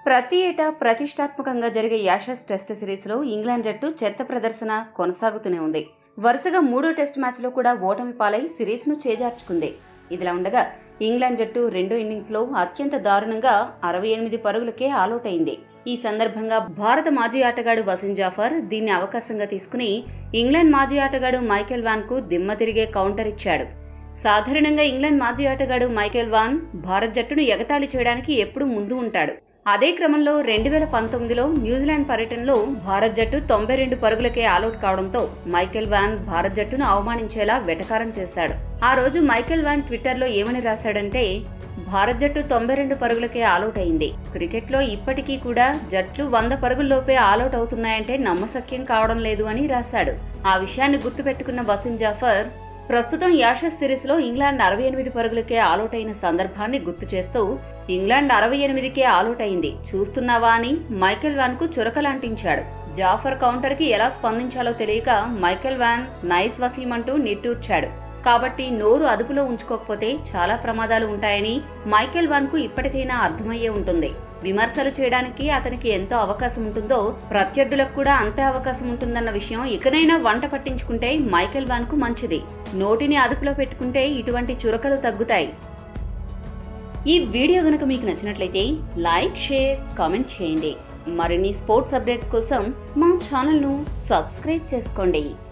ప్రతి ఏటా ప్రతిష్టాత్మకంగా జరిగే యాషస్ టెస్ట్ సిరీస్లో ఇంగ్లాండ్ జట్టు చెత్త ప్రదర్శన కొనసాగుతూనే ఉంది వరుసగా మూడో టెస్ట్ మ్యాచ్లో కూడా ఓటమి పాలై సిరీస్ను చేజార్చుకుంది ఇదిలా ఉండగా ఇంగ్లాండ్ జట్టు రెండో ఇన్నింగ్స్లో అత్యంత దారుణంగా అరవై ఎనిమిది పరుగులకే ఆలౌట్ అయింది ఈ సందర్భంగా భారత మాజీ ఆటగాడు వసీం జాఫర్ దీన్ని అవకాశంగా తీసుకుని ఇంగ్లాండ్ మాజీ ఆటగాడు మైకెల్ వాన్ కు దిమ్మ తిరిగే కౌంటర్ ఇచ్చాడు సాధారణంగా ఇంగ్లాండ్ మాజీ ఆటగాడు మైకెల్ వాన్ భారత్ జట్టును ఎగతాళి చేయడానికి ఎప్పుడూ ముందు ఉంటాడు అదే క్రమంలో రెండు వేల పంతొమ్మిదిలో న్యూజిలాండ్ పర్యటనలో భారత్ జట్టు తొంభై రెండు పరుగులకే ఆలౌట్ కావడంతో మైకెల్ వాన్ భారత్ జట్టును అవమానించేలా వెటకారం చేశాడు ఆ రోజు మైకెల్ వాన్ ట్విట్టర్లో ఏమని రాశాడంటే భారత్ జట్టు తొంభై రెండు పరుగులకే ఆలౌట్ అయింది క్రికెట్లో ఇప్పటికీ కూడా జట్లు వంద పరుగుల్లోపే ఆలౌట్ అవుతున్నాయంటే నమ్మశక్యం కావడం లేదు అని రాశాడు ఆ విషయాన్ని గుర్తుపెట్టుకున్న వసీం జాఫర్ ప్రస్తుతం యాషస్ సిరీస్లో ఇంగ్లాండ్ అరవై ఎనిమిది పరుగులకే ఆలౌట్ అయిన సందర్భాన్ని గుర్తు చేస్తూ ఇంగ్లాండ్ అరవై ఎనిమిదికే ఆలౌట్ అయింది చూస్తున్నావా అని మైకెల్ వాన్ కు చురకలాంటించాడు జాఫర్ కౌంటర్ కి ఎలా స్పందించాలో తెలియక మైకెల్ వాన్ నైస్ వసీం అంటూ నిట్టూర్చాడు కాబట్టి నోరు అదుపులో ఉంచుకోకపోతే చాలా ప్రమాదాలు ఉంటాయని మైకెల్ వాన్ కు ఇప్పటికైనా అర్థమయ్యే ఉంటుంది విమర్శలు చేయడానికి అతనికి ఎంతో అవకాశం ఉంటుందో ప్రత్యర్థులకు కూడా అంతే అవకాశం ఉంటుందన్న విషయం ఇకనైనా వంట పట్టించుకుంటే మైకెల్ వాన్ కు మంచిది నోటిని అదుపులో పెట్టుకుంటే ఇటువంటి చురకలు తగ్గుతాయి ఈ వీడియో గనుక మీకు నచ్చినట్లయితే లైక్ షేర్ కామెంట్ చేయండి మరిన్ని స్పోర్ట్స్ అప్డేట్స్ కోసం మా ఛానల్ను సబ్స్క్రైబ్ చేసుకోండి